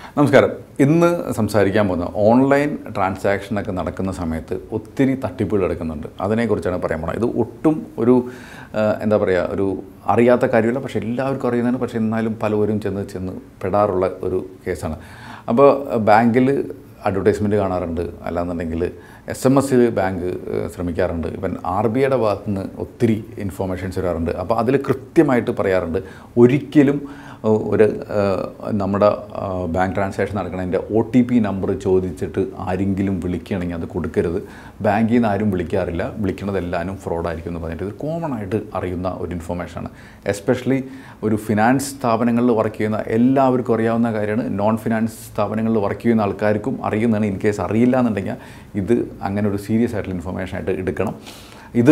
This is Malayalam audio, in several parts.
നമസ്കാരം ഇന്ന് സംസാരിക്കാൻ പോകുന്ന ഓൺലൈൻ ട്രാൻസാക്ഷനൊക്കെ നടക്കുന്ന സമയത്ത് ഒത്തിരി തട്ടിപ്പുകൾ എടുക്കുന്നുണ്ട് അതിനെക്കുറിച്ചാണ് പറയാൻ പോകുന്നത് ഇത് ഒട്ടും ഒരു ആ, എന്താ പറയുക ഒരു അറിയാത്ത കാര്യമല്ല പക്ഷേ എല്ലാവർക്കും അറിയുന്നതാണ് പക്ഷേ എന്നാലും പലവരും ചെന്ന് ചെന്ന് പെടാറുള്ള ഒരു കേസാണ് അപ്പോൾ ബാങ്കിൽ അഡ്വർടൈസ്മെൻറ്റ് കാണാറുണ്ട് അല്ലാന്നുണ്ടെങ്കിൽ എസ് എം എസ്സിൽ ബാങ്ക് ഏഹ്, ശ്രമിക്കാറുണ്ട് ഇവൻ ആർ ബി ഐയുടെ ഭാഗത്ത് നിന്ന് ഒത്തിരി ഇൻഫോർമേഷൻസ് വരാറുണ്ട് അപ്പോൾ അതിൽ കൃത്യമായിട്ട് പറയാറുണ്ട് ഒരിക്കലും ഏഹ്, ഒരു ഏഹ്, നമ്മുടെ ആഹ്, ബാങ്ക് ട്രാൻസാക്ഷൻ നടക്കണതിൻ്റെ ഒ ടി പി നമ്പർ ചോദിച്ചിട്ട് ആരെങ്കിലും വിളിക്കുകയാണെങ്കിൽ അത് കൊടുക്കരുത് ബാങ്കിൽ നിന്ന് ആരും വിളിക്കാറില്ല വിളിക്കുന്നതെല്ലാവരും ഫ്രോഡായിരിക്കും എന്ന് പറഞ്ഞിട്ട് ഇത് കോമൺ ആയിട്ട് അറിയുന്ന ഒരു ഇൻഫോർമേഷനാണ് എസ്പെഷ്യലി ഒരു ഫിനാൻസ് സ്ഥാപനങ്ങളിൽ വർക്ക് ചെയ്യുന്ന എല്ലാവർക്കും അറിയാവുന്ന കാര്യമാണ് നോൺ ഫിനാൻസ് സ്ഥാപനങ്ങളിൽ വർക്ക് ചെയ്യുന്ന ആൾക്കാർക്കും അറിയുന്നതാണ് ഇൻ കേസ് അറിയില്ല എന്നുണ്ടെങ്കിൽ ഇത് അങ്ങനെ ഒരു സീരിയസ് ആയിട്ടുള്ള ഇൻഫർമേഷൻ ആയിട്ട് എടുക്കണം ഇത്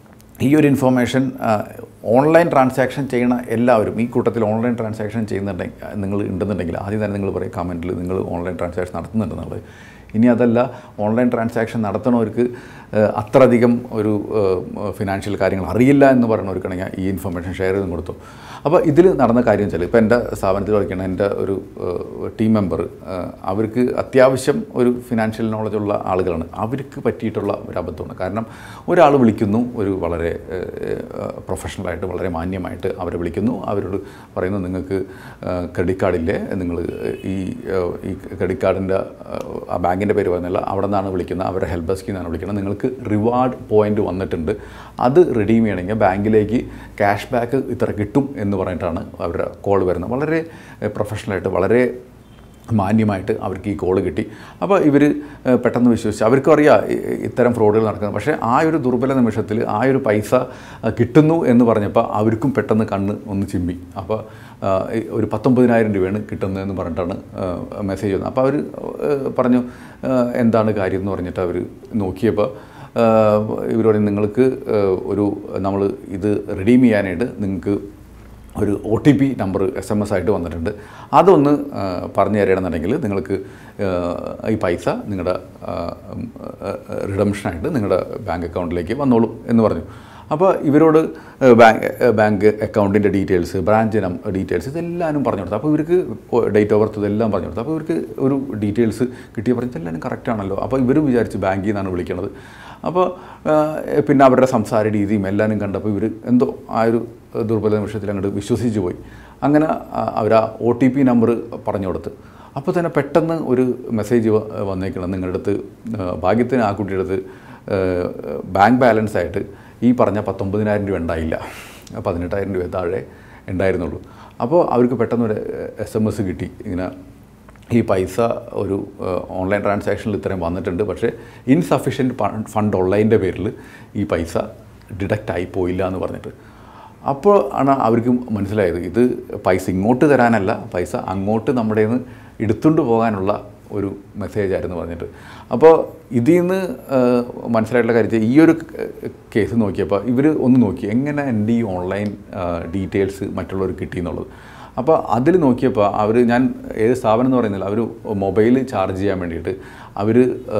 ഈ ഒരു ഇൻഫോർമേഷൻ ഓൺലൈൻ ട്രാൻസാക്ഷൻ ചെയ്യണ എല്ലാവരും ഈ കൂട്ടത്തിൽ ഓൺലൈൻ ട്രാൻസാക്ഷൻ ചെയ്യുന്നുണ്ടെങ്കിൽ നിങ്ങൾ ഉണ്ടെന്നുണ്ടെങ്കിൽ ആദ്യം തന്നെ നിങ്ങൾ പറയും കമൻറ്റിൽ നിങ്ങൾ ഓൺലൈൻ ട്രാൻസാക്ഷൻ നടത്തുന്നുണ്ടെന്നുള്ളത് ഇനി അതല്ല ഓൺലൈൻ ട്രാൻസാക്ഷൻ നടത്തുന്നവർക്ക് ഏഹ്, അത്രയധികം ഒരു ഫിനാൻഷ്യൽ കാര്യങ്ങൾ അറിയില്ല എന്ന് പറയുന്നവർക്കാണെങ്കിൽ ഈ ഇൻഫർമേഷൻ ഷെയർ ചെയ്തും കൊടുത്തു അപ്പോൾ ഇതിൽ നടന്ന കാര്യം വെച്ചാൽ ഇപ്പോൾ എൻ്റെ സ്ഥാപനത്തിൽ വയ്ക്കുന്ന എൻ്റെ ഒരു ടീം മെമ്പർ അവർക്ക് അത്യാവശ്യം ഒരു ഫിനാൻഷ്യൽ നോളജുള്ള ആളുകളാണ് അവർക്ക് പറ്റിയിട്ടുള്ള ഒരു അബദ്ധമാണ് കാരണം ഒരാൾ വിളിക്കുന്നു ഒരു വളരെ പ്രൊഫഷണലായിട്ട് വളരെ മാന്യമായിട്ട് അവരെ വിളിക്കുന്നു അവരോട് പറയുന്നു നിങ്ങൾക്ക് ക്രെഡിറ്റ് കാർഡില്ലേ നിങ്ങൾ ഈ ഏഹ്, ഈ ക്രെഡിറ്റ് കാർഡിൻ്റെ ആ ബാങ്കിൻ്റെ പേര് പറയുന്നില്ല അവിടെ നിന്നാണ് വിളിക്കുന്നത് അവരുടെ ഹെൽപ്പ് ഡെസ്കിൽ നിന്നാണ് വിളിക്കുന്നത് നിങ്ങൾക്ക് റിവാർഡ് പോയിന്റ് വന്നിട്ടുണ്ട് അത് റിഡീം ചെയ്യണമെങ്കിൽ ബാങ്കിലേക്ക് ക്യാഷ് ബാക്ക് ഇത്ര കിട്ടും എന്ന് പറഞ്ഞിട്ടാണ് അവരുടെ കോൾ വരുന്നത് വളരെ പ്രൊഫഷണലായിട്ട് വളരെ മാന്യമായിട്ട് അവർക്ക് ഈ കോള് കിട്ടി അപ്പോൾ ഇവർ പെട്ടെന്ന് വിശ്വസിച്ച് അവർക്കും അറിയാം ഇ- ഇത്തരം ഫ്രോഡുകൾ നടക്കുന്നത് പക്ഷേ ആ ഒരു ദുർബല നിമിഷത്തിൽ ആ ഒരു പൈസ ആ, കിട്ടുന്നു എന്ന് പറഞ്ഞപ്പോൾ അവർക്കും പെട്ടെന്ന് കണ്ണ് ഒന്ന് ചിമ്മി അപ്പോൾ ആ, ഈ ഒരു പത്തൊമ്പതിനായിരം രൂപയാണ് കിട്ടുന്നതെന്ന് പറഞ്ഞിട്ടാണ് മെസ്സേജ് വന്നത് അപ്പോൾ അവർ പറഞ്ഞു ആ, എന്താണ് കാര്യം എന്ന് പറഞ്ഞിട്ട് അവർ നോക്കിയപ്പോൾ ഇവരോട് നിങ്ങൾക്ക് ആ, ഒരു നമ്മൾ ഇത് റിഡീം ചെയ്യാനായിട്ട് നിങ്ങൾക്ക് ഒരു O T P number S M S ആയിട്ട് വന്നിട്ടുണ്ട് അതൊന്ന് ആ, പറഞ്ഞു തരണമെന്നുണ്ടെങ്കിൽ നിങ്ങൾക്ക് ആ, ഈ പൈസ നിങ്ങളുടെ റിഡംഷനായിട്ട് നിങ്ങളുടെ ബാങ്ക് അക്കൗണ്ടിലേക്ക് വന്നോളൂ എന്ന് പറഞ്ഞു അപ്പോൾ ഇവരോട് ബാങ്ക് ബാങ്ക് അക്കൗണ്ടിൻ്റെ ഡീറ്റെയിൽസ് ബ്രാഞ്ച് നം ഡീറ്റെയിൽസ് ഇതെല്ലാവരും പറഞ്ഞു കൊടുത്തു അപ്പോൾ ഇവർക്ക് ഡേറ്റ് ഓഫ് ബർത്ത് ഇതെല്ലാം പറഞ്ഞു കൊടുത്തു അപ്പോൾ ഇവർക്ക് ഒരു ഡീറ്റെയിൽസ് കിട്ടിയ പറഞ്ഞു ഇതെല്ലാവരും കറക്റ്റ് ആണല്ലോ അപ്പോൾ ഇവരും വിചാരിച്ച് ബാങ്കിൽ നിന്നാണ് വിളിക്കണത് അപ്പോൾ ആ, പിന്നെ അവരുടെ സംസാര രീതിയും എല്ലാവരും കണ്ടപ്പോൾ ഇവർ എന്തോ ആ ഒരു ദുർബല നിമിഷത്തിൽ അങ്ങോട്ട് വിശ്വസിച്ച് പോയി അങ്ങനെ അവർ ആ ഒ ടി പി നമ്പർ പറഞ്ഞു കൊടുത്ത് അപ്പോൾ തന്നെ പെട്ടെന്ന് ഒരു മെസ്സേജ് വ- വന്നേക്കണം നിങ്ങളുടെ അടുത്ത് ആ, ഭാഗ്യത്തിന് ആ കുട്ടിയുടെ അടുത്ത് ആ, ബാങ്ക് ബാലൻസ് ആയിട്ട് ഈ പറഞ്ഞ പത്തൊമ്പതിനായിരം രൂപ ഉണ്ടായില്ല പതിനെട്ടായിരം രൂപ താഴെ ഉണ്ടായിരുന്നുള്ളൂ അപ്പോൾ അവർക്ക് പെട്ടെന്ന് ഒരു എസ് എം എസ് കിട്ടി ഇങ്ങനെ ഈ പൈസ ഒരു ഓൺലൈൻ ട്രാൻസാക്ഷനിൽ ഇത്രയും വന്നിട്ടുണ്ട് പക്ഷേ ഇൻസഫിഷ്യൻറ്റ് ഫണ്ട് ഉള്ളതിൻ്റെ പേരിൽ ഈ പൈസ ഡിഡക്റ്റ് ആയി പോയില്ല എന്ന് പറഞ്ഞിട്ട് അപ്പോൾ ആണ് അവർക്ക് മനസ്സിലായത് ഇത് പൈസ ഇങ്ങോട്ട് തരാനല്ല പൈസ അങ്ങോട്ട് നമ്മുടെ നിന്ന് എടുത്തുകൊണ്ട് പോകാനുള്ള ഒരു മെസ്സേജ് ആയിരുന്നു പറഞ്ഞിട്ട് അപ്പോൾ ഇതിൽ നിന്ന് മനസ്സിലായിട്ടുള്ള കാര്യം ഈ ഒരു കേസ് നോക്കിയപ്പോൾ ഇവർ ഒന്ന് നോക്കി എങ്ങനെ എൻ്റെ ഈ ഓൺലൈൻ ഡീറ്റെയിൽസ് മറ്റുള്ളവർക്ക് കിട്ടിയെന്നുള്ളത് അപ്പോൾ അതിൽ നോക്കിയപ്പോൾ അവർ ഞാൻ ഏത് സ്ഥാപനം എന്ന് പറയുന്നില്ല അവർ മൊബൈൽ ചാർജ് ചെയ്യാൻ വേണ്ടിയിട്ട് അവർ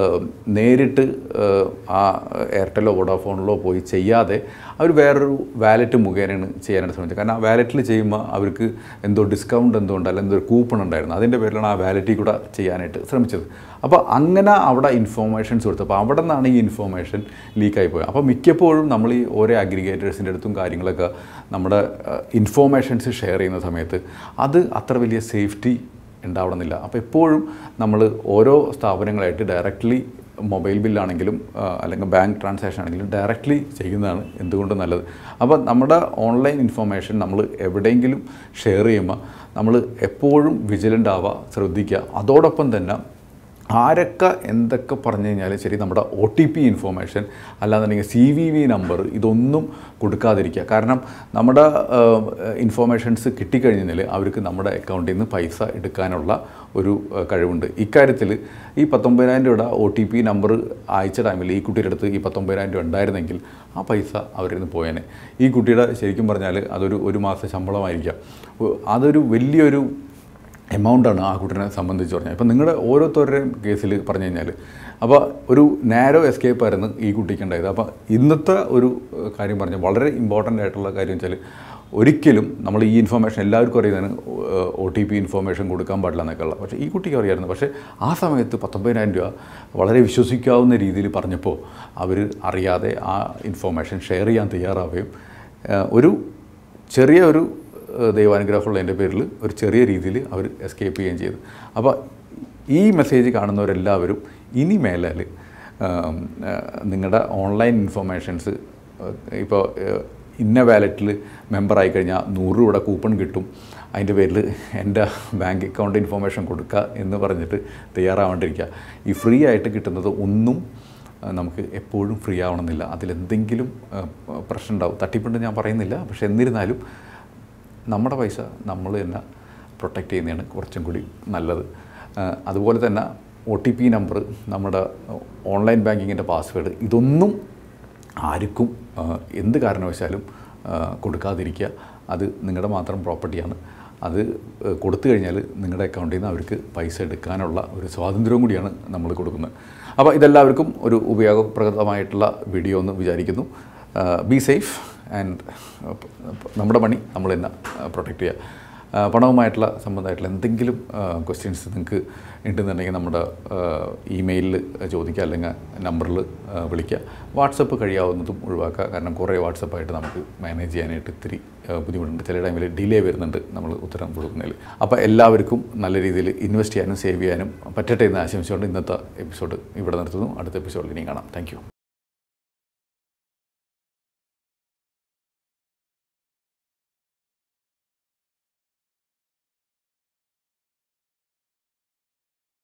നേരിട്ട് ഏഹ്, ആ എയർടെല്ലോ വോഡാഫോണിലോ പോയി ചെയ്യാതെ അവർ വേറൊരു വാലറ്റ് മുഖേനയാണ് ചെയ്യാനായിട്ട് ശ്രമിച്ചത് കാരണം ആ വാലറ്റിൽ ചെയ്യുമ്പോൾ അവർക്ക് എന്തോ ഡിസ്കൗണ്ട് എന്തോ ഉണ്ട് അല്ലെങ്കിൽ എന്തോ ഒരു കൂപ്പൺ ഉണ്ടായിരുന്നു അതിൻ്റെ പേരിലാണ് ആ വാലറ്റിൽ കൂടെ ചെയ്യാനായിട്ട് ശ്രമിച്ചത് അപ്പോൾ അങ്ങനെ അവിടെ ഇൻഫോർമേഷൻസ് കൊടുത്തു അപ്പോൾ അവിടെ നിന്നാണ് ഈ ഇൻഫോർമേഷൻ ലീക്കായി പോയത് അപ്പോൾ മിക്കപ്പോഴും നമ്മൾ ഈ ഓരോ അഗ്രിഗേറ്റേഴ്സിൻ്റെ അടുത്തും കാര്യങ്ങളൊക്കെ നമ്മുടെ ഇൻഫോർമേഷൻസ് ഷെയർ ചെയ്യുന്ന സമയത്ത് അത് അത്ര വലിയ സേഫ്റ്റി ഉണ്ടാവണമെന്നില്ല അപ്പോൾ എപ്പോഴും നമ്മൾ ഓരോ സ്ഥാപനങ്ങളായിട്ട് ഡയറക്റ്റ്ലി മൊബൈൽ ബില്ലാണെങ്കിലും ആ, അല്ലെങ്കിൽ ബാങ്ക് ട്രാൻസാക്ഷൻ ആണെങ്കിലും ഡയറക്റ്റ്ലി ചെയ്യുന്നതാണ് എന്തുകൊണ്ടും നല്ലത് അപ്പോൾ നമ്മുടെ ഓൺലൈൻ ഇൻഫോർമേഷൻ നമ്മൾ എവിടെയെങ്കിലും ഷെയർ ചെയ്യുമ്പോൾ നമ്മൾ എപ്പോഴും വിജിലൻ്റ് ആവുക ശ്രദ്ധിക്കുക അതോടൊപ്പം തന്നെ ആരൊക്കെ എന്തൊക്കെ പറഞ്ഞു കഴിഞ്ഞാലും ശരി നമ്മുടെ ഒ ടി പി ഇൻഫോർമേഷൻ അല്ലാന്നുണ്ടെങ്കിൽ സി വി വി നമ്പർ ഇതൊന്നും കൊടുക്കാതിരിക്കുക കാരണം നമ്മുടെ ഇൻഫോർമേഷൻസ് കിട്ടിക്കഴിഞ്ഞാൽ അവർക്ക് നമ്മുടെ അക്കൗണ്ടിൽ നിന്ന് പൈസ എടുക്കാനുള്ള ഒരു ആ, കഴിവുണ്ട് ഇക്കാര്യത്തിൽ ഈ പത്തൊമ്പതിനായിരം രൂപയുടെ ഒ ടി പി നമ്പർ അയച്ച ടൈമിൽ ഈ കുട്ടിയുടെ അടുത്ത് ഈ പത്തൊമ്പതിനായിരം രൂപ ഉണ്ടായിരുന്നെങ്കിൽ ആ പൈസ അവരിൽ നിന്ന് പോയേനെ ഈ കുട്ടിയുടെ ശരിക്കും പറഞ്ഞാൽ അതൊരു ഒരു മാസ ശമ്പളമായിരിക്കാം ഉ- അതൊരു വലിയൊരു എമൗണ്ടാണ് ആ കുട്ടീനെ സംബന്ധിച്ച് പറഞ്ഞാൽ ഇപ്പം നിങ്ങളുടെ ഓരോരുത്തരുടെയും കേസിൽ പറഞ്ഞു കഴിഞ്ഞാൽ അപ്പോൾ ഒരു നാരോ എസ്കേപ്പ് ആയിരുന്നു ഈ കുട്ടിക്ക് ഉണ്ടായത് അപ്പോൾ ഇന്നത്തെ ഒരു ഏഹ്, കാര്യം പറഞ്ഞാൽ വളരെ ഇമ്പോർട്ടൻ്റ് ആയിട്ടുള്ള കാര്യം വെച്ചാൽ ഒരിക്കലും നമ്മൾ ഈ ഇൻഫർമേഷൻ എല്ലാവർക്കും അറിയുന്നതിന് ഒ ടി പി ഇൻഫർമേഷൻ കൊടുക്കാൻ പാടില്ല എന്നൊക്കെ ഉള്ള പക്ഷേ ഈ കുട്ടിക്ക് അറിയാമായിരുന്നു പക്ഷേ ആ സമയത്ത് പത്തൊമ്പതിനായിരം രൂപ വളരെ വിശ്വസിക്കാവുന്ന രീതിയിൽ പറഞ്ഞപ്പോൾ അവർ അറിയാതെ ആ ഇൻഫർമേഷൻ ഷെയർ ചെയ്യാൻ തയ്യാറാവുകയും ഏഹ്, ഒരു ചെറിയ ഒരു ഏഹ്, ദൈവാനുഗ്രഹമുള്ളതിൻ്റെ പേരിൽ ഒരു ചെറിയ രീതിയിൽ അവർ എസ്കേപ്പ് ചെയ്യുകയും ചെയ്തു അപ്പോൾ ഈ മെസ്സേജ് കാണുന്നവരെല്ലാവരും ഇനി മേലാൽ നിങ്ങളുടെ ഓൺലൈൻ ഇൻഫർമേഷൻസ് ഇപ്പോൾ ഇന്ന വാലറ്റിൽ മെമ്പറായി കഴിഞ്ഞാൽ നൂറ് രൂപയുടെ കൂപ്പൺ കിട്ടും അതിൻ്റെ പേരിൽ എൻ്റെ ബാങ്ക് അക്കൗണ്ട് ഇൻഫർമേഷൻ കൊടുക്കുക എന്ന് പറഞ്ഞിട്ട് തയ്യാറാവാണ്ടിരിക്കുക ഈ ഫ്രീ ആയിട്ട് കിട്ടുന്നത് ഒന്നും ആ, നമുക്ക് എപ്പോഴും ഫ്രീ ആവണമെന്നില്ല അതിലെന്തെങ്കിലും ആ, പ്രശ്നം ഉണ്ടാവും തട്ടിപ്പുണ്ട് ഞാൻ പറയുന്നില്ല പക്ഷെ എന്നിരുന്നാലും നമ്മുടെ പൈസ നമ്മൾ തന്നെ പ്രൊട്ടക്റ്റ് ചെയ്യുന്നതാണ് കുറച്ചും കൂടി നല്ലത് ആ, അതുപോലെ തന്നെ ഒ ടി പി നമ്പർ നമ്മുടെ ഓൺലൈൻ ബാങ്കിങ്ങിൻ്റെ പാസ്വേഡ് ഇതൊന്നും ആർക്കും ആ, എന്ത് കാരണവശാലും ആ, കൊടുക്കാതിരിക്കുക അത് നിങ്ങളുടെ മാത്രം പ്രോപ്പർട്ടിയാണ് അത് ആ, കൊടുത്തു കഴിഞ്ഞാൽ നിങ്ങളുടെ അക്കൗണ്ടിൽ നിന്ന് അവർക്ക് പൈസ എടുക്കാനുള്ള ഒരു സ്വാതന്ത്ര്യവും കൂടിയാണ് നമ്മൾ കൊടുക്കുന്നത് അപ്പോൾ ഇതെല്ലാവർക്കും ഒരു ഉപയോഗപ്രദമായിട്ടുള്ള വീഡിയോ എന്ന് വിചാരിക്കുന്നു ബി സേഫ് ആൻഡ് നമ്മുടെ മണി നമ്മൾ തന്നെ പ്രൊട്ടക്റ്റ് ചെയ്യുക ആ, പണവുമായിട്ടുള്ള സംബന്ധമായിട്ടുള്ള എന്തെങ്കിലും ക്വസ്റ്റ്യൻസ് നിങ്ങൾക്ക് ഉണ്ടെന്നുണ്ടെങ്കിൽ നമ്മുടെ ഇമെയിലിൽ ചോദിക്കുക അല്ലെങ്കിൽ നമ്പറിൽ വിളിക്കുക വാട്സപ്പ് കഴിയാവുന്നതും ഒഴിവാക്കുക കാരണം കുറേ വാട്സപ്പായിട്ട് നമുക്ക് മാനേജ് ചെയ്യാനായിട്ട് ഇത്തിരി ആ, ബുദ്ധിമുട്ടുണ്ട് ചില ടൈമിൽ ഡിലേ വരുന്നുണ്ട് നമ്മൾ ഉത്തരം കൊടുക്കുന്നതിൽ അപ്പോൾ എല്ലാവർക്കും നല്ല രീതിയിൽ ഇൻവെസ്റ്റ് ചെയ്യാനും സേവ് ചെയ്യാനും പറ്റട്ടെ എന്ന് ആശംസിച്ചുകൊണ്ട് ഇന്നത്തെ എപ്പിസോഡ് ഇവിടെ നിർത്തുന്നു അടുത്ത എപ്പിസോഡിൽ ഇനി കാണാം താങ്ക്